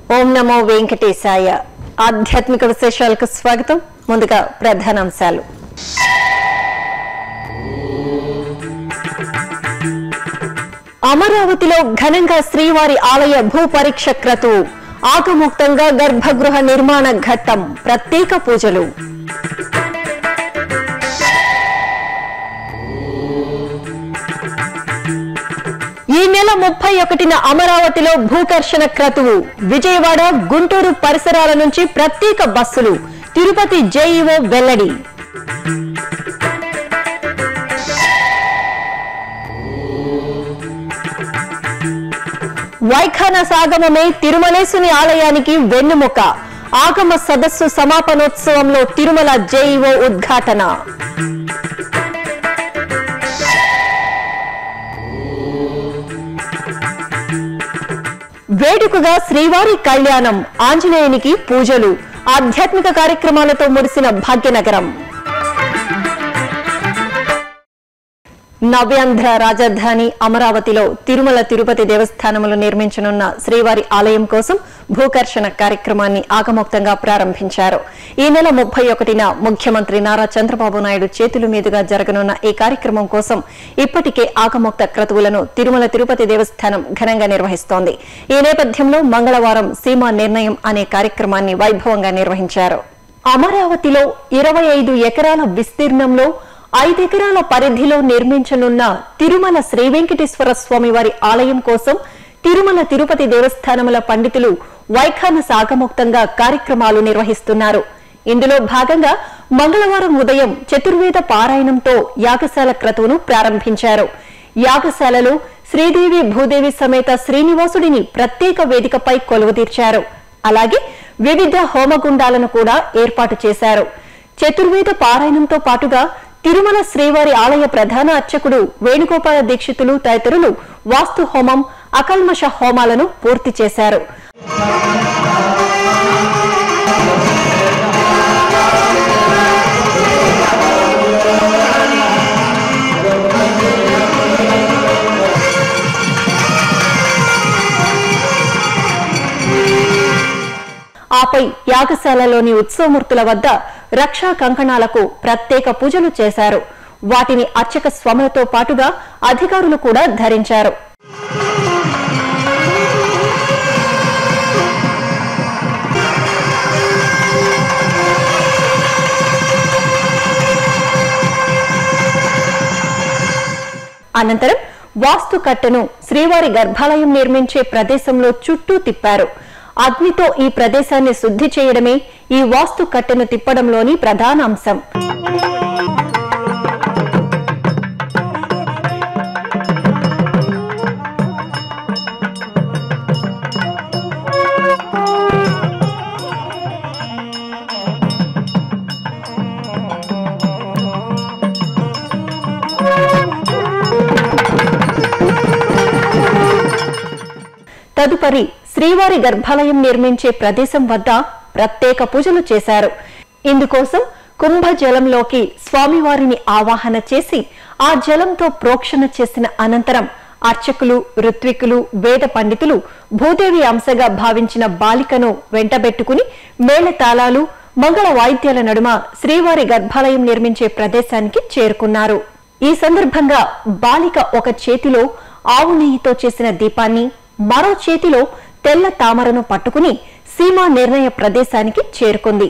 ఓం నమో వెంకటేశాయ ఆధ్యాత్మిక విశేషాలకు స్వాగతం ముందుగా ప్రధానాంశాలు అమరావతిలో ఘనంగా శ్రీవారి ఆలయ భూ పరీక్ష క్రతువు ఆగముక్తంగా గర్భగృహ నిర్మాణ ఘట్టం ప్రత్యేక పూజలు ఈ నెల ముప్పై ఒకటిన అమరావతిలో భూకర్షణ క్రతువు విజయవాడ గుంటూరు పరిసరాల నుంచి ప్రత్యేక బస్సులు తిరుపతి జేఈఓ వెల్లడి వైఖాన సాగమమే తిరుమలేశుని ఆలయానికి వెన్నుముక ఆగమ సదస్సు సమాపనోత్సవంలో తిరుమల జేఈఓ ఉద్ఘాటన వేడుకగా శ్రీవారి కళ్యాణం ఆంజనేయునికి పూజలు ఆధ్యాత్మిక కార్యక్రమాలతో మురిసిన భాగ్యనగరం నవ్యాంధ్ర రాజధాని అమరావతిలో తిరుమల తిరుపతి దేవస్థానములు నిర్మించనున్న శ్రీవారి ఆలయం కోసం భూకర్షణ కార్యక్రమాన్ని ఆగమోక్తంగా ప్రారంభించారు ఈ నెల ముప్పై ఒకటిన ముఖ్యమంత్రి నారా చంద్రబాబు నాయుడు చేతుల మీదుగా జరగనున్న ఈ కార్యక్రమం కోసం ఇప్పటికే ఆగమోక్త క్రతువులను తిరుమల తిరుపతి దేవస్థానం ఘనంగా నిర్వహిస్తోంది ఈ నేపథ్యంలో మంగళవారం సీమా నిర్ణయం అనే కార్యక్రమాన్ని వైభవంగా నిర్వహించారు అమరావతిలో ఇరవై ఐదు ఎకరాల విస్తీర్ణంలో ఐదెకరాల పరిధిలో నిర్మించనున్న తిరుమల శ్రీ వెంకటేశ్వర స్వామి వారి ఆలయం కోసం తిరుమల తిరుపతి దేవస్థానముల పండితులు వైఖాన సాగముక్తంగా కార్యక్రమాలు నిర్వహిస్తున్నారు ఇందులో భాగంగా మంగళవారం ఉదయం చతుర్వేద పారాయణంతో యాగశాల క్రతువును ప్రారంభించారు యాగశాలలో శ్రీదేవి భూదేవి సమేత శ్రీనివాసుడిని ప్రత్యేక వేదికపై కొలువుదీర్చారు అలాగే వివిధ హోమగుండాలను కూడా ఏర్పాటు చేశారు చతుర్వేద పారాయణంతో పాటుగా తిరుమల శ్రీవారి ఆలయ ప్రధాన అర్చకుడు వేణుగోపాల దీక్షితులు తదితరులు వాస్తు హోమం అకల్మష హోమాలను పూర్తి చేశారు ఆపై యాగశాలలోని ఉత్సవమూర్తుల వద్ద రక్షా కంకణాలకు ప్రత్యేక పూజలు చేశారు వాటిని అర్చక స్వాములతో పాటుగా అధికారులు కూడా ధరించారు అనంతరం వాస్తు కట్టను శ్రీవారి గర్భాలయం నిర్మించే ప్రదేశంలో చుట్టూ తిప్పారు అగ్నితో ఈ ప్రదేశాన్ని శుద్ధి చేయడమే ఈ వాస్తు కట్టెను తిప్పడంలోని ప్రధాన అంశం తదుపరి శ్రీవారి గర్భాలయం నిర్మించే ప్రదేశం వద్ద ప్రత్యేక పూజలు చేశారు ఇందుకోసం కుంభ జలంలోకి స్వామివారిని ఆవాహన చేసి ఆ జలంతో ప్రోక్షణ చేసిన అనంతరం అర్చకులు ఋత్వికులు వేద పండితులు భూదేవి అంశగా భావించిన బాలికను వెంటబెట్టుకుని మేళతాళాలు మంగళ వాయిద్యాల నడుమ శ్రీవారి గర్భాలయం నిర్మించే ప్రదేశానికి చేరుకున్నారు ఈ సందర్భంగా బాలిక ఒక చేతిలో ఆవు నెయ్యితో చేసిన దీపాన్ని మరో చేతిలో తెల్ల తామరను పట్టుకుని సీమా నిర్ణయ ప్రదేశానికి చేరుకుంది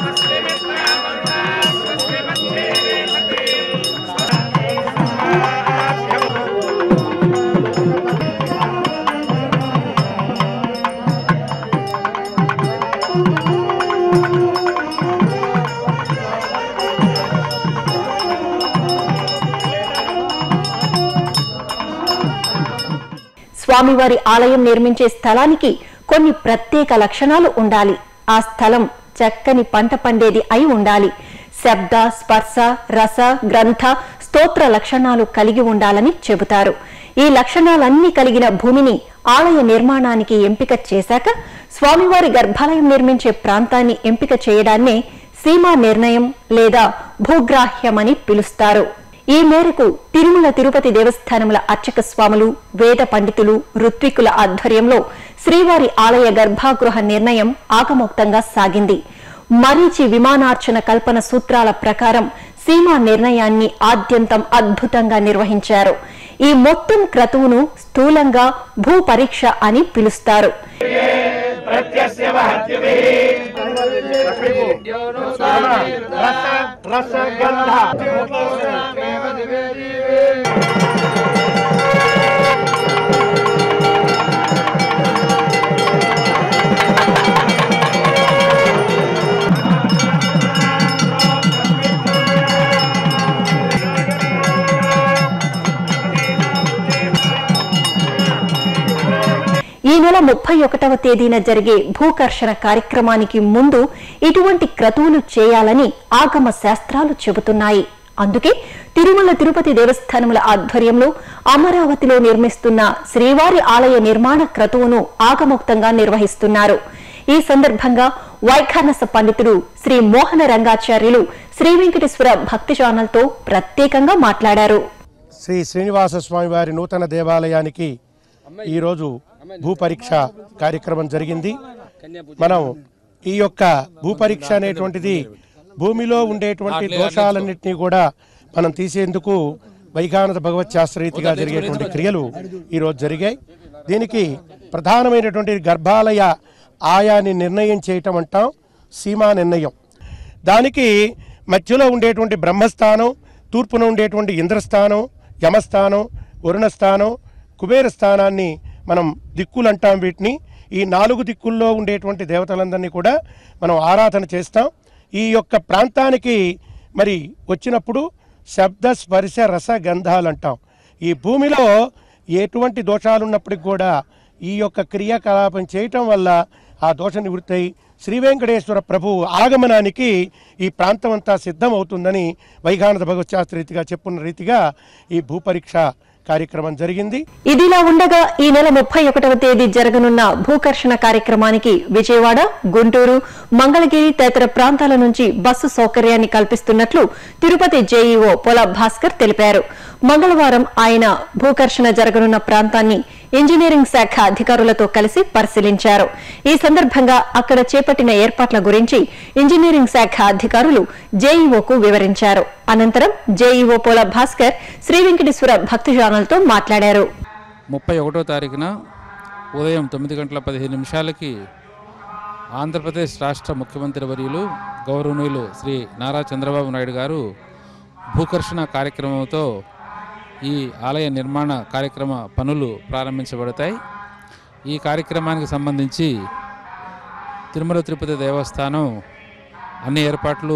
స్వామివారి ఆలయం నిర్మించే స్థలానికి కొన్ని ప్రత్యేక లక్షణాలు ఉండాలి ఆ స్థలం చక్కని పంట పండేది అయి ఉండాలి శబ్ద స్పర్శ రస గ్రంథ స్తోత్ర లక్షణాలు కలిగి ఉండాలని చెబుతారు ఈ లక్షణాలన్నీ కలిగిన భూమిని ఆలయ నిర్మాణానికి ఎంపిక చేశాక స్వామివారి గర్భాలయం నిర్మించే ప్రాంతాన్ని ఎంపిక చేయడాన్నే సీమా నిర్ణయం లేదా భూగ్రాహ్యమని పిలుస్తారు ఈ మేరకు తిరుమల తిరుపతి దేవస్థానముల అర్చక స్వాములు వేద పండితులు ఋత్వికుల ఆధ్వర్యంలో శ్రీవారి ఆలయ గర్భాగృహ నిర్ణయం ఆగమోక్తంగా సాగింది మరీచి విమానార్చన కల్పన సూత్రాల ప్రకారం సీమా నిర్ణయాన్ని ఆద్యంతం అద్భుతంగా నిర్వహించారు ఈ మొత్తం క్రతువును స్థూలంగా భూ పరీక్ష అని పిలుస్తారు ఈ నెల ముప్పై ఒకటవ తేదీన జరిగే భూకర్షణ కార్యక్రమానికి ముందు ఇటువంటి క్రతువులు చేయాలని ఆగమ శాస్త్రాలు చెబుతున్నాయి అందుకే తిరుమల తిరుపతి దేవస్థానముల ఆధ్వర్యంలో అమరావతిలో నిర్మిస్తున్న శ్రీవారి ఆలయ నిర్మాణ క్రతువును ఆగమోక్తంగా నిర్వహిస్తున్నారు ఈ సందర్భంగా వైఖానస పండితుడు శ్రీ మోహన రంగాచార్యులు శ్రీ వెంకటేశ్వర భక్తి ఛానల్తో ప్రత్యేకంగా మాట్లాడారు శ్రీ శ్రీనివాస స్వామి వారి నూతన దేవాలయానికి ఈరోజు భూపరీక్ష కార్యక్రమం జరిగింది మనం ఈ యొక్క భూపరీక్ష అనేటువంటిది భూమిలో ఉండేటువంటి దోషాలన్నింటినీ కూడా మనం తీసేందుకు వైఖానత భగవత్ శాస్త్రరీతిగా జరిగేటువంటి క్రియలు ఈరోజు జరిగాయి దీనికి ప్రధానమైనటువంటి గర్భాలయ ఆయాన్ని నిర్ణయం చేయటం అంటాం సీమా నిర్ణయం దానికి మధ్యలో ఉండేటువంటి బ్రహ్మస్థానం తూర్పున ఉండేటువంటి ఇంద్రస్థానం యమస్థానం వరుణస్థానం కుబేర స్థానాన్ని మనం దిక్కులు అంటాం వీటిని ఈ నాలుగు దిక్కుల్లో ఉండేటువంటి దేవతలందరినీ కూడా మనం ఆరాధన చేస్తాం ఈ యొక్క ప్రాంతానికి మరి వచ్చినప్పుడు శబ్ద స్పర్శ రస గంధాలు అంటాం ఈ భూమిలో ఎటువంటి దోషాలు ఉన్నప్పటికి కూడా ఈ యొక్క క్రియాకలాపం చేయటం వల్ల ఆ దోష నివృత్తి అయి శ్రీ వెంకటేశ్వర ప్రభు ఆగమనానికి ఈ ప్రాంతం అంతా సిద్ధమవుతుందని వైఘానద భగవత్ శాస్త్ర రీతిగా చెప్పున్న రీతిగా ఈ భూపరీక్ష కార్యక్రమం జరిగింది ఇదిలా ఉండగా ఈ నెల ముప్పై ఒకటవ తేదీ జరగనున్న భూకర్షణ కార్యక్రమానికి విజయవాడ గుంటూరు మంగళగిరి తదితర ప్రాంతాల నుంచి బస్సు సౌకర్యాన్ని కల్పిస్తున్నట్లు తిరుపతి జేఈఓ పొల భాస్కర్ తెలిపారు మంగళవారం ఆయన భూకర్షణ జరగనున్న ప్రాంతాన్ని ఇంజనీరింగ్ శాఖ అధికారులతో కలిసి పరిశీలించారు ఈ సందర్భంగా అక్కడ చేపట్టిన ఏర్పాట్ల గురించి ఇంజనీరింగ్ శాఖ అధికారులు జేఈఓకు వివరించారు అనంతరం జేఈఓ పోల భాస్కర్ శ్రీ వెంకటేశ్వర భక్తి ఛానల్తో మాట్లాడారు ముప్పై ఒకటో తారీఖున ఉదయం తొమ్మిది గంటల పదిహేను నిమిషాలకి ఆంధ్రప్రదేశ్ రాష్ట్ర ముఖ్యమంత్రి వర్యులు గౌరవనీయులు శ్రీ నారా చంద్రబాబు నాయుడు గారు భూకర్షణ కార్యక్రమంతో ఈ ఆలయ నిర్మాణ కార్యక్రమ పనులు ప్రారంభించబడతాయి ఈ కార్యక్రమానికి సంబంధించి తిరుమల తిరుపతి దేవస్థానం అన్ని ఏర్పాట్లు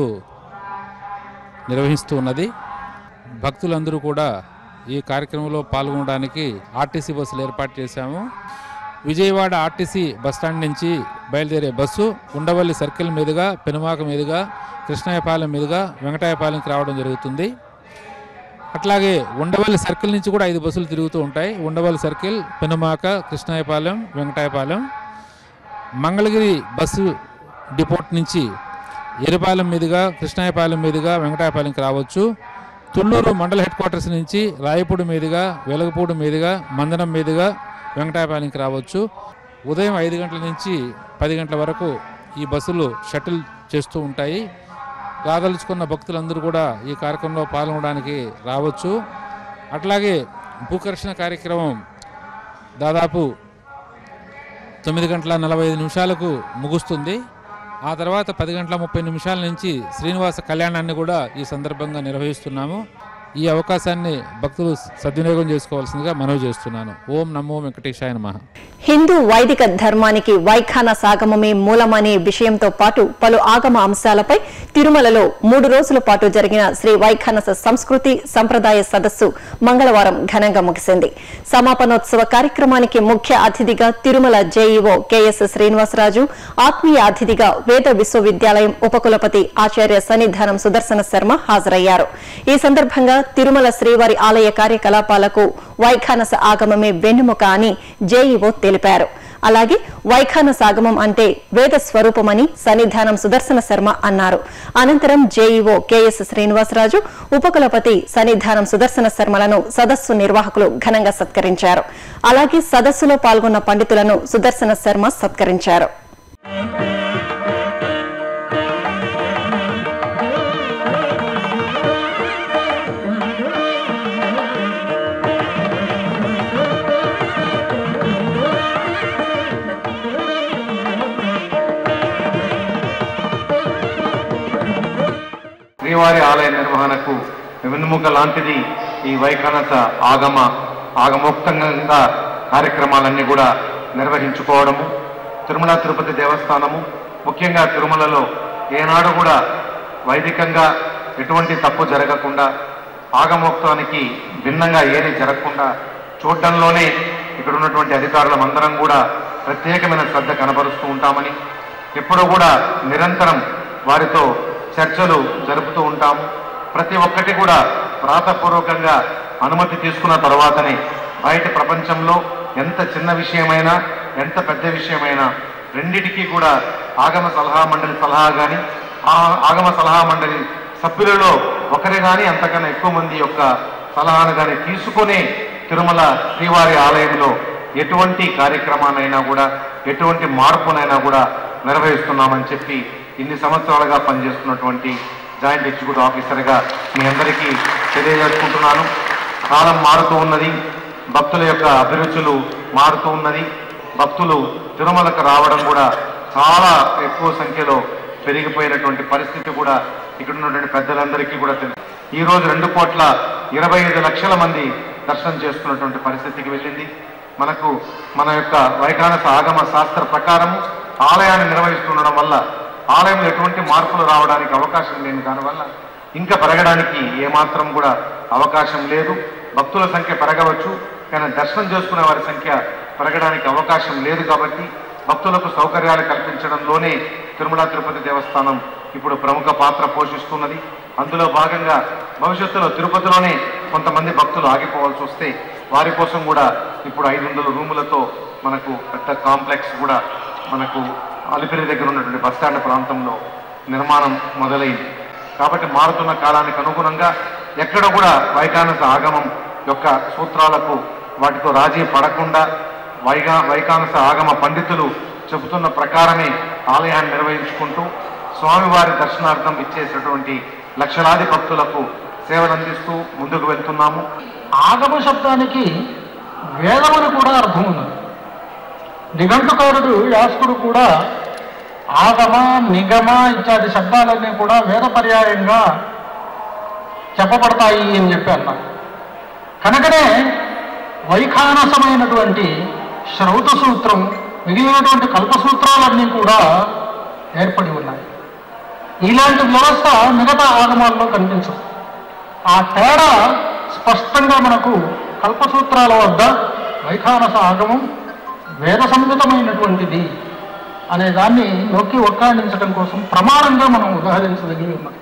నిర్వహిస్తూ ఉన్నది భక్తులందరూ కూడా ఈ కార్యక్రమంలో పాల్గొనడానికి ఆర్టీసీ బస్సులు ఏర్పాటు చేశాము విజయవాడ ఆర్టీసీ బస్టాండ్ నుంచి బయలుదేరే బస్సు ఉండవల్లి సర్కిల్ మీదుగా పెనుమాక మీదుగా కృష్ణాయపాలెం మీదుగా వెంకటాయపాలెంకి రావడం జరుగుతుంది అట్లాగే ఉండవల్లి సర్కిల్ నుంచి కూడా ఐదు బస్సులు తిరుగుతూ ఉంటాయి Undavalli circle Penumaka Krishnayapalem Venkatayapalem Mangalagiri bus depot నుంచి ఎరుపాలెం మీదుగా కృష్ణాయపాలెం మీదుగా వెంకటాయపాలెంకి రావచ్చు తుళ్ళూరు మండల హెడ్ క్వార్టర్స్ నుంచి రాయపూడి మీదుగా వెలగపూడి మీదుగా మందనం మీదుగా వెంకటాయపాలెంకి రావచ్చు ఉదయం ఐదు గంటల నుంచి పది గంటల వరకు ఈ బస్సులు షటిల్ చేస్తూ ఉంటాయి రాదలుచుకున్న భక్తులందరూ కూడా ఈ కార్యక్రమంలో పాల్గొనడానికి రావచ్చు అట్లాగే భూకర్షణ కార్యక్రమం దాదాపు తొమ్మిది గంటల నలభై ఐదు నిమిషాలకు ముగుస్తుంది ఆ తర్వాత పది గంటల ముప్పై నిమిషాల నుంచి శ్రీనివాస కళ్యాణాన్ని కూడా ఈ సందర్భంగా నిర్వహిస్తున్నాము ఈ అవకాశాన్ని భక్తులు సద్వినియోగం చేసుకోవాల్సిందిగా మనవి చేస్తున్నాను ఓం నమో వెంకటేశాయ నమః హిందూ వైదిక ధర్మానికి వైఖాన సాగమమే మూలమనే విషయంతో పాటు పలు ఆగమ అంశాలపై తిరుమలలో మూడు రోజుల పాటు జరిగిన శ్రీ వైఖానస సంస్కృతి సంప్రదాయ సదస్సు మంగళవారం ఘనంగా ముగిసింది సమాపనోత్సవ కార్యక్రమానికి ముఖ్య అతిథిగా తిరుమల జేఈఓ కెఎస్ శ్రీనివాసరాజు ఆత్మీయ అతిథిగా వేద విశ్వవిద్యాలయం ఉపకులపతి ఆచార్య సన్నిధానం సుదర్శన శర్మ హాజరయ్యారు ఈ సందర్భంగా తిరుమల శ్రీవారి ఆలయ కార్యకలాపాలకు వైఖానస ఆగమమే వెన్నుముక అని జేఈఓ తెలిపారు అలాగే వైఖాన సాగమం అంటే వేద స్వరూపమని సన్నిధానం సుదర్శన శర్మ అన్నారు అనంతరం జేఈఓ కెఎస్ శ్రీనివాసరాజు ఉపకులపతి సన్నిధానం సుదర్శన శర్మలను సదస్సు నిర్వాహకులు ఘనంగా సత్కరించారు అలాగే సదస్సులో పాల్గొన్న పండితులను సుదర్శన శర్మ సత్కరించారు శ్రీవారి ఆలయ నిర్వహణకు వెన్నుముక లాంటిది ఈ వైఖానస ఆగమ ఆగమోక్తంగా కార్యక్రమాలన్నీ కూడా నిర్వహించుకోవడము తిరుమల తిరుపతి దేవస్థానము ముఖ్యంగా తిరుమలలో ఏనాడు కూడా వైదికంగా ఎటువంటి తప్పు జరగకుండా ఆగమోక్తానికి భిన్నంగా ఏది జరగకుండా చూడడంలోనే ఇక్కడ ఉన్నటువంటి అధికారులమందరం కూడా ప్రత్యేకమైన శ్రద్ధ కనబరుస్తూ ఉంటామని ఎప్పుడూ కూడా నిరంతరం వారితో చర్చలు జరుపుతూ ఉంటాము ప్రతి ఒక్కటి కూడా వ్రాతపూర్వకంగా అనుమతి తీసుకున్న తర్వాతనే బయట ప్రపంచంలో ఎంత చిన్న విషయమైనా ఎంత పెద్ద విషయమైనా రెండిటికీ కూడా ఆగమ సలహా మండలి సలహా కానీ ఆ ఆగమ సలహా మండలి సభ్యులలో ఒకరి కానీ అంతకన్నా ఎక్కువ మంది యొక్క సలహాను కానీ తీసుకునే తిరుమల శ్రీవారి ఆలయంలో ఎటువంటి కార్యక్రమానైనా కూడా ఎటువంటి మార్పునైనా కూడా నిర్వహిస్తున్నామని చెప్పి ఇన్ని సంవత్సరాలుగా పనిచేస్తున్నటువంటి జాయింట్ ఎగ్జిక్యూటివ్ ఆఫీసర్గా మీ అందరికీ తెలియజేసుకుంటున్నాను కాలం మారుతూ ఉన్నది భక్తుల యొక్క అభిరుచులు మారుతూ ఉన్నది భక్తులు తిరుమలకు రావడం కూడా చాలా ఎక్కువ సంఖ్యలో పెరిగిపోయినటువంటి పరిస్థితి కూడా ఇక్కడ ఉన్నటువంటి పెద్దలందరికీ కూడా తెలుసు ఈ రోజు రెండు కోట్ల ఇరవై ఐదు లక్షల మంది దర్శనం చేసుకున్నటువంటి పరిస్థితికి వెళ్ళింది మనకు మన యొక్క వైఖానస ఆగమ శాస్త్ర ప్రకారము ఆలయాన్ని నిర్వహిస్తుండడం వల్ల ఆలయంలో ఎటువంటి మార్పులు రావడానికి అవకాశం లేని దానివల్ల ఇంకా పెరగడానికి ఏమాత్రం కూడా అవకాశం లేదు భక్తుల సంఖ్య పెరగవచ్చు కానీ దర్శనం చేసుకునే వారి సంఖ్య పెరగడానికి అవకాశం లేదు కాబట్టి భక్తులకు సౌకర్యాలు కల్పించడంలోనే తిరుమల తిరుపతి దేవస్థానం ఇప్పుడు ప్రముఖ పాత్ర పోషిస్తున్నది అందులో భాగంగా భవిష్యత్తులో తిరుపతిలోనే కొంతమంది భక్తులు ఆగిపోవాల్సి వస్తే వారి కోసం కూడా ఇప్పుడు ఐదు వందల రూములతో మనకు పెద్ద కాంప్లెక్స్ కూడా మనకు అలిపిరి దగ్గర ఉన్నటువంటి బస్టాండ్ ప్రాంతంలో నిర్మాణం మొదలైంది కాబట్టి మారుతున్న కాలానికి అనుగుణంగా ఎక్కడ కూడా వైఖానస ఆగమం యొక్క సూత్రాలకు వాటితో రాజీ పడకుండా వైగా వైకానస ఆగమ పండితులు చెబుతున్న ప్రకారమే ఆలయాన్ని నిర్వహించుకుంటూ స్వామివారి దర్శనార్థం ఇచ్చేటటువంటి లక్షలాది భక్తులకు సేవలు అందిస్తూ ముందుకు వెళ్తున్నాము ఆగమ శబ్దానికి వేదమని కూడా అర్థం ఉన్నది నిఘంటుకారుడు యాస్కుడు కూడా ఆగమ నిగమ ఇత్యాది శబ్దాలన్నీ కూడా వేద పర్యాయంగా చెప్పబడతాయి అని చెప్పి అన్నారు కనుకనే వైఖానసమైనటువంటి శ్రౌత సూత్రం మిగిలినటువంటి కల్పసూత్రాలన్నీ కూడా ఏర్పడి ఉన్నాయి ఇలాంటి వ్యవస్థ మిగతా ఆగమాల్లో కనిపించదు ఆ తేడా స్పష్టంగా మనకు కల్పసూత్రాల వద్ద వైఖానస ఆగమం వేద సంహితమైనటువంటిది అనే దాన్ని నొక్కి ఒక్కాడించడం కోసం ప్రమాణంగా మనం ఉదాహరించదగి ఉన్నాం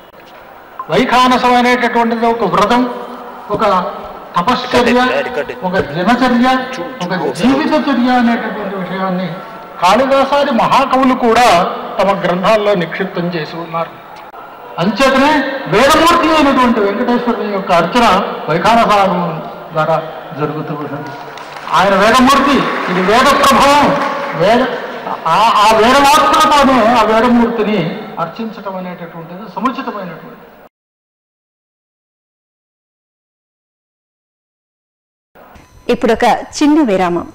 వైఖానసం అనేటటువంటిది ఒక వ్రతం ఒక తపశ్చర్య ఒక దినచర్య ఒక జీవిత చర్య అనేటటువంటి విషయాన్ని కాళిదాసాది మహాకవులు కూడా తమ గ్రంథాల్లో నిక్షిప్తం చేసి ఉన్నారు అంచేతనే వేదమూర్తి అయినటువంటి వెంకటేశ్వరుని యొక్క అర్చన వైఖానసాగం ద్వారా జరుగుతూ ఉంటుంది ఆయన వేదమూర్తి ఇది వేద ప్రభావం వేద ఆ- ఆ వేదవాక్కులతోనే ఆ వేదమూర్తిని అర్చించటం అనేటటువంటిది సముచితమైనటువంటిది ఇప్పుడొక చిన్న విరామం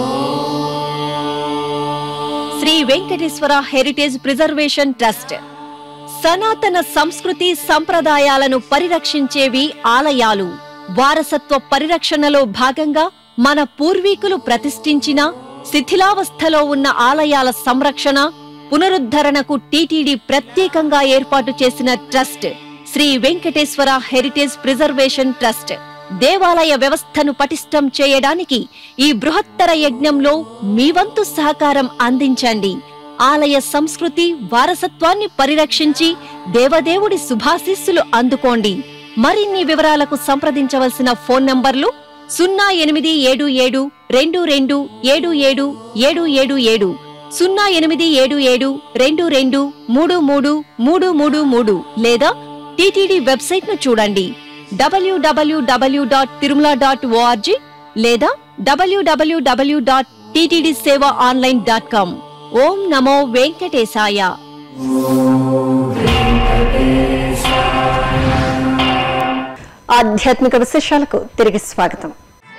Sri Venkateswara heritage preservation trust సనాతన సంస్కృతి సంప్రదాయాలను పరిరక్షించేవి ఆలయాలు వారసత్వ పరిరక్షణలో భాగంగా మన పూర్వీకులు ప్రతిష్ఠించిన శిథిలావస్థలో ఉన్న ఆలయాల సంరక్షణ పునరుద్ధరణకు టీటీడీ ప్రత్యేకంగా ఏర్పాటు చేసిన trust Sri Venkateswara heritage preservation trust దేవాలయ వ్యవస్థను పటిష్టం చేయడానికి ఈ బృహత్తర యజ్ఞంలో మీ వంతు సహకారం అందించండి ఆలయ సంస్కృతి వారసత్వాన్ని పరిరక్షించి దేవదేవుడి శుభాశీస్సులు అందుకోండి మరిన్ని వివరాలకు సంప్రదించవలసిన ఫోన్ నంబర్లు సున్నా ఎనిమిది ఏడు ఏడు రెండు రెండు ఏడు ఏడు ఏడు ఏడు ఏడు సున్నా ఎనిమిది ఏడు ఏడు రెండు రెండు మూడు మూడు మూడు మూడు మూడు లేదా టీటీడీ వెబ్సైట్ ను చూడండి WWW dot Tirumala dot ORG లేదా WWW dot TTD Seva online dot com ఓం నమో వెంకటేశాయ ఆధ్యాత్మిక విశేషాలకు తిరిగి స్వాగతం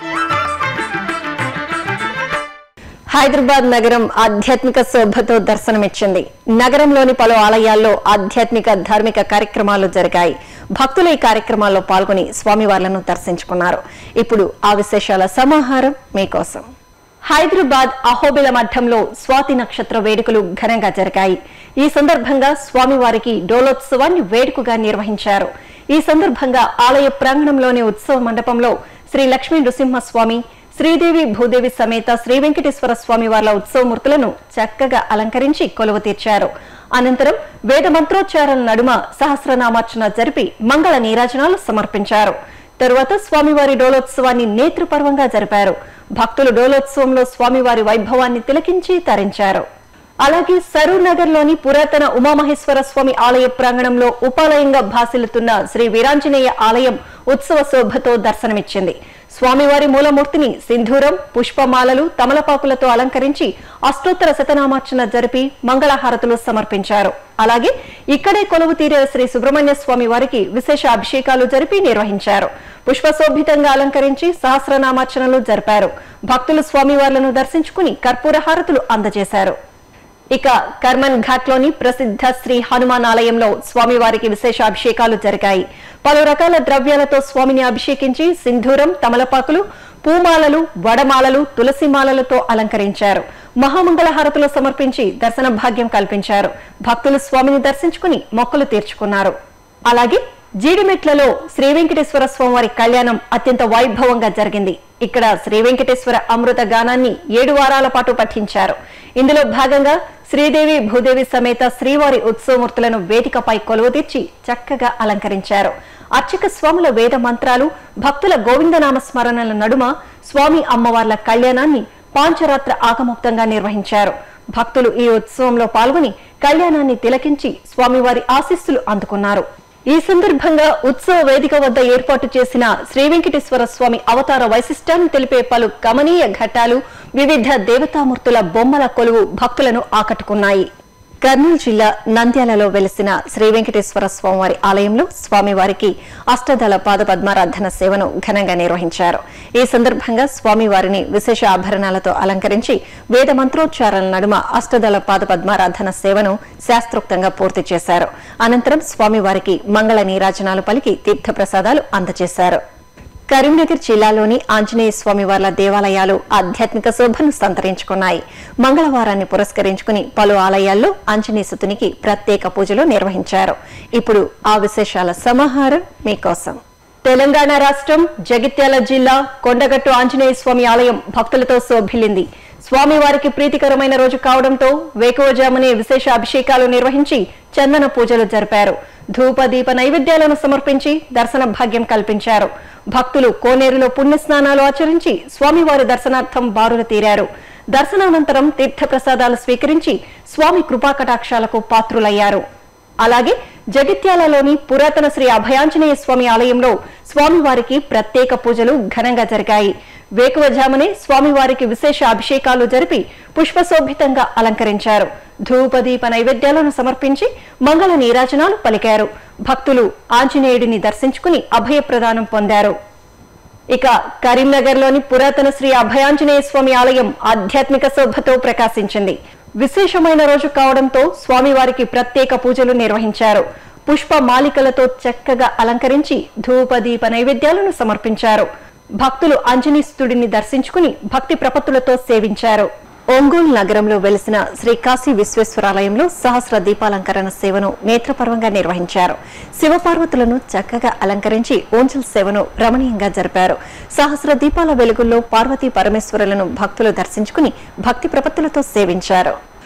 హైదరాబాద్ నగరం ఆధ్యాత్మిక శోభతో దర్శనమిచ్చింది నగరంలోని పలు ఆలయాల్లో ఆధ్యాత్మిక ధార్మిక కార్యక్రమాలు జరిగాయి భక్తులు ఈ కార్యక్రమాల్లో పాల్గొని స్వామివార్లను దర్శించుకున్నారు ఇప్పుడు ఆ విశేషాల సమాహారం మీకోసం హైదరాబాద్ అహోబిల మఠంలో స్వాతి నక్షత్ర వేడుకలు ఘనంగా జరిగాయి ఈ సందర్భంగా స్వామివారికి డోలోత్సవాన్ని వేడుకగా నిర్వహించారు ఈ సందర్భంగా ఆలయ ప్రాంగణంలోని ఉత్సవ మండపంలో శ్రీ లక్ష్మీ నృసింహస్వామి శ్రీదేవి భూదేవి సమేత శ్రీ వెంకటేశ్వర స్వామి వార్ల ఉత్సవమూర్తులను చక్కగా అలంకరించి కొలువు తీర్చారు అనంతరం వేద మంత్రోచ్చారణ నడుమ సహస్రనామార్చన జరిపి మంగళ నీరాజనాలు సమర్పించారు తరువాత స్వామివారి డోలోత్సవాన్ని నేత్రపర్వంగా జరిపారు భక్తులు డోలోత్సవంలో స్వామివారి వైభవాన్ని తిలకించి తరించారు అలాగే సరూర్ నగర్ లోని పురాతన ఉమామహేశ్వర స్వామి ఆలయ ప్రాంగణంలో ఉపాలయంగా భాసిల్లుతున్న శ్రీ వీరాంజనేయ ఆలయం ఉత్సవ శోభతో దర్శనమిచ్చింది స్వామివారి మూలమూర్తిని సింధూరం పుష్పమాలలు తమలపాకులతో అలంకరించి అష్టోత్తర శతనామార్చన జరిపి మంగళహారతులు సమర్పించారు అలాగే ఇక్కడే కొలువు తీరే శ్రీ సుబ్రహ్మణ్య స్వామి వారికి విశేష అభిషేకాలు జరిపి నిర్వహించారు పుష్పశోభితంగా అలంకరించి సహస్రనామార్చనలు జరిపారు భక్తులు స్వామివార్లను దర్శించుకుని కర్పూర హారతులు అందజేశారు ఇక కర్మన్ ఘాట్ లోని ప్రసిద్ధ శ్రీ హనుమాన్ ఆలయంలో స్వామివారికి విశేష అభిషేకాలు జరిగాయి పలు రకాల ద్రవ్యాలతో స్వామిని అభిషేకించి సింధూరం తమలపాకులు పూమాలలు వడమాలలు తులసి మాలలతో అలంకరించారు మహామంగళ హారతులు సమర్పించి దర్శన భాగ్యం కల్పించారు భక్తులు స్వామిని దర్శించుకుని మొక్కులు తీర్చుకున్నారు అలాగే జీడిమెట్లలో శ్రీ వెంకటేశ్వర స్వామివారి కళ్యాణం అత్యంత వైభవంగా జరిగింది ఇక్కడ శ్రీ వెంకటేశ్వర అమృత గానాన్ని ఏడు వారాల పాటు పఠించారు ఇందులో భాగంగా శ్రీదేవి భూదేవి సమేత శ్రీవారి ఉత్సవమూర్తులను వేదికపై కొలువు తీర్చి చక్కగా అలంకరించారు అర్చక స్వాముల వేద మంత్రాలు భక్తుల గోవిందనామ స్మరణల నడుమ స్వామి అమ్మవార్ల కళ్యాణాన్ని పాంచరాత్ర ఆగముక్తంగా నిర్వహించారు భక్తులు ఈ ఉత్సవంలో పాల్గొని కళ్యాణాన్ని తిలకించి స్వామివారి ఆశీస్సులు అందుకున్నారు ఈ సందర్భంగా ఉత్సవ వేదిక వద్ద ఏర్పాటు చేసిన శ్రీ వెంకటేశ్వర స్వామి అవతార వైశిష్టాన్ని తెలిపే పలు గమనీయ ఘట్టాలు వివిధ దేవతామూర్తుల బొమ్మల కొలువు భక్తులను ఆకట్టుకున్నాయి కర్నూలు జిల్లా నంద్యాలలో వెలిసిన శ్రీ వెంకటేశ్వర స్వామివారి ఆలయంలో స్వామివారికి అష్టదళ పాద పద్మారాధన సేవను ఘనంగా నిర్వహించారు ఈ సందర్భంగా స్వామివారిని విశేష ఆభరణాలతో అలంకరించి వేద మంత్రోచ్చారణ నడుమ అష్టదళ పాద పద్మారాధన సేవను శాస్త్రోక్తంగా పూర్తి చేశారు అనంతరం స్వామివారికి మంగళ నీరాజనాలు పలికి తీర్థప్రసాదాలు అందజేశారు కరీంనగర్ జిల్లాలోని ఆంజనేయ స్వామి వార్ల దేవాలయాలు ఆధ్యాత్మిక శోభను సంతరించుకున్నాయి మంగళవారాన్ని పురస్కరించుకుని పలు ఆలయాల్లో ఆంజనేయ సుతునికి ప్రత్యేక పూజలు నిర్వహించారు ఇప్పుడు ఆ విశేషాల సమాహారం మీకోసం తెలంగాణ రాష్ట్రం జగిత్యాల జిల్లా కొండగట్టు ఆంజనేయ స్వామి ఆలయం భక్తులతో శోభిల్లింది స్వామివారికి ప్రీతికరమైన రోజు కావడంతో వేకువజామునే విశేష అభిషేకాలు నిర్వహించి చందన పూజలు జరిపారు ధూప దీప నైవేద్యాలను సమర్పించి దర్శన భాగ్యం కల్పించారు భక్తులు కోనేరులో పుణ్యస్నానాలు ఆచరించి స్వామివారి దర్శనార్థం బారులు తీరారు దర్శనానంతరం తీర్థప్రసాదాలు స్వీకరించి స్వామి కృపాకటాక్షాలకు పాత్రులయ్యారు అలాగే జగిత్యాలలోని పురాతన శ్రీ అభయాంజనేయ స్వామి ఆలయంలో స్వామివారికి ప్రత్యేక పూజలు ఘనంగా జరిగాయి వేకువజామునే స్వామివారికి విశేష అభిషేకాలు జరిపి పుష్పశోభితంగా అలంకరించారు ధూపదీప నైవేద్యాలను సమర్పించి మంగళ నీరాజనాలు పలికారు భక్తులు ఆంజనేయుడిని దర్శించుకుని అభయప్రదానం పొందారు ఇక కరీంనగర్ లోని పురాతన శ్రీ అభయాంజనేయ స్వామి ఆలయం ఆధ్యాత్మిక శోభతో ప్రకాశించింది విశేషమైన రోజు కావడంతో స్వామివారికి ప్రత్యేక పూజలు నిర్వహించారు పుష్ప మాలికలతో చక్కగా అలంకరించి ధూపదీప నైవేద్యాలను సమర్పించారు భక్తులు ఆంజనేయుస్తుడిని దర్శించుకుని భక్తి ప్రపత్తులతో సేవించారు ఒంగోలు నగరంలో వెలిసిన శ్రీ కాశీ విశ్వేశ్వరాలయంలో సహస్ర దీపాలంకరణ సేవను నేత్రపర్వంగా నిర్వహించారు శివపార్వతులను చక్కగా అలంకరించి ఓంజల్ సేవను రమణీయంగా జరిపారు సహస్ర దీపాల వెలుగుల్లో పార్వతీ పరమేశ్వరులను భక్తులు దర్శించుకుని భక్తి ప్రపత్తులతో సేవించారు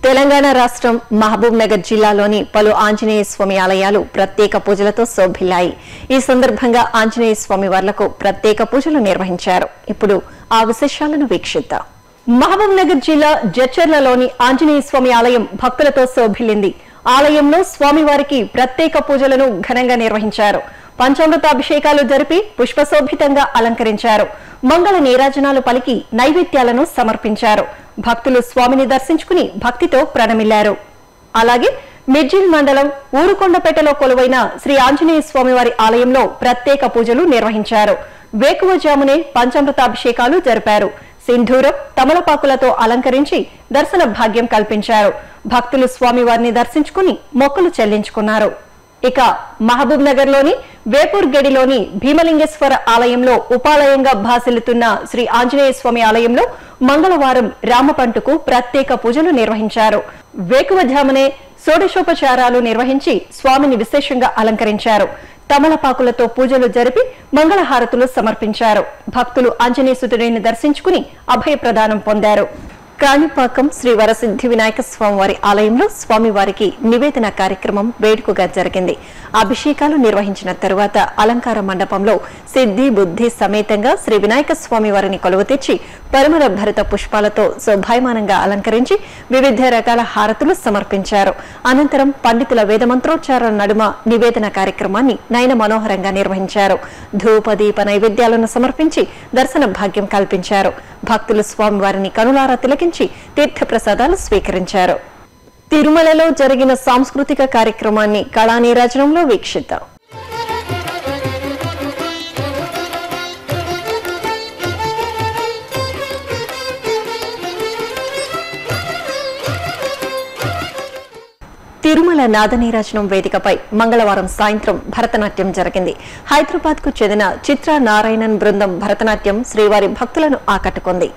తెలంగాణ రాష్ట్రం మహబూబ్ నగర్ జిల్లాలోని పలు ఆంజనేయ స్వామి ఆలయాలు ప్రత్యేక పూజలతో శోభిల్లాయి ఈ సందర్భంగా ఆంజనేయ స్వామి వార్లకు ప్రత్యేక పూజలు నిర్వహించారు ఇప్పుడు ఆ విశేషాలను వీక్షిద్దాం మహబూబ్ నగర్ జిల్లా జడ్చర్లలోని ఆంజనేయ స్వామి ఆలయం భక్తులతో శోభిల్లింది ఆలయంలో స్వామివారికి ప్రత్యేక పూజలను ఘనంగా నిర్వహించారు పంచామృతాభిషేకాలు జరిపి పుష్పశోభితంగా అలంకరించారు మంగళ నీరాజనాలు పలికి నైవేద్యాలను సమర్పించారు భక్తులు స్వామిని దర్శించుకుని భక్తితో ప్రణమిల్లారు అలాగే మిర్జిల్ మండలం ఊరుకొండపేటలో కొలువైన శ్రీ ఆంజనేయ స్వామివారి ఆలయంలో ప్రత్యేక పూజలు నిర్వహించారు వేకువజామునే పంచామృతాభిషేకాలు జరిపారు సింధూరం తమలపాకులతో అలంకరించి దర్శన భాగ్యం కల్పించారు భక్తులు స్వామివారిని దర్శించుకుని మొక్కులు చెల్లించుకున్నారు ఇక మహబూబ్ నగర్ లోని వేపూర్ గడిలోని భీమలింగేశ్వర ఆలయంలో ఉపాలయంగా భాసిల్లుతున్న శ్రీ ఆంజనేయ స్వామి ఆలయంలో మంగళవారం రామపంటుకు ప్రత్యేక పూజలు నిర్వహించారు వేకువజామునే షోడశోపచారాలు నిర్వహించి స్వామిని విశేషంగా అలంకరించారు తమలపాకులతో పూజలు జరిపి మంగళహారతులు సమర్పించారు భక్తులు ఆంజనేయసుతుడిని దర్శించుకుని అభయ ప్రదానం పొందారు కాణిపాకం శ్రీ వరసిద్ధి వినాయక స్వామివారి ఆలయంలో స్వామివారికి నివేదన కార్యక్రమం వేడుకగా జరిగింది అభిషేకాలు నిర్వహించిన తరువాత అలంకార మండపంలో సిద్ధి బుద్ధి సమేతంగా శ్రీ వినాయక స్వామి వారిని కొలువు తెచ్చి పరిమళ భరిత పుష్పాలతో శోభాయమానంగా అలంకరించి వివిధ రకాల హారతులు సమర్పించారు అనంతరం పండితుల వేదమంత్రోచ్చారాల నడుమ నివేదన కార్యక్రమాన్ని నయన మనోహరంగా నిర్వహించారు ధూప దీప నైవేద్యాలను సమర్పించి దర్శన భాగ్యం కల్పించారు భక్తులు స్వామివారిని కనులారా తిలకించి తీర్థప్రసాదాలు స్వీకరించారు తిరుమలలో జరిగిన సాంస్కృతిక కార్యక్రమాన్ని కళానీరాజనంలో వీక్షిద్దాం తిరుమల నాదనీరాజనం వేదికపై మంగళవారం సాయంత్రం భరతనాట్యం జరిగింది హైదరాబాద్ కు చెందిన చిత్ర నారాయణన్ బృందం భరతనాట్యం శ్రీవారి భక్తులను ఆకట్టుకుంది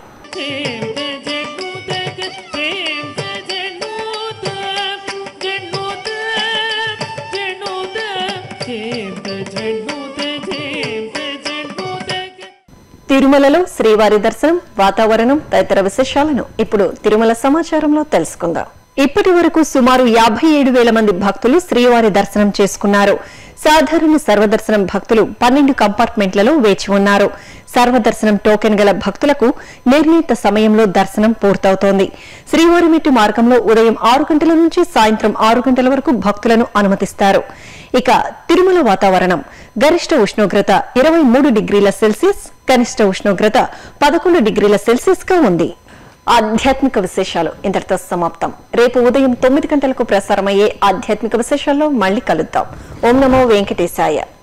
తిరుమలలో శ్రీవారి దర్శనం వాతావరణం తదితర విశేషాలను ఇప్పుడు తిరుమల సమాచారంలో తెలుసుకుందాం ఇప్పటి వరకు సుమారు యాభై ఏడు వేల మంది భక్తులు శ్రీవారి దర్శనం చేసుకున్నారు సాధారణ సర్వదర్శనం భక్తులు పన్నెండు కంపార్ట్మెంట్లలో వేచి ఉన్నారు సర్వదర్శనం టోకెన్ గల భక్తులకు నిర్ణీత సమయంలో దర్శనం పూర్తవుతోంది శ్రీవారిమెట్టు మార్గంలో ఉదయం ఆరు గంటల నుంచి సాయంత్రం ఆరు గంటల వరకు భక్తులను అనుమతిస్తారు ఇక తిరుమల వాతావరణం గరిష్ట ఉష్ణోగ్రత ఇరవై మూడు డిగ్రీల సెల్సియస్ కనిష్ట ఉష్ణోగ్రత పదకొండు డిగ్రీల సెల్సియస్ గా ఉంది ఆధ్యాత్మిక విశేషాలు ఇంతటితో సమాప్తం రేపు ఉదయం తొమ్మిది గంటలకు ప్రసారమయ్యే ఆధ్యాత్మిక విశేషాల్లో మళ్ళీ కలుద్దాం ఓం నమో వెంకటేశాయ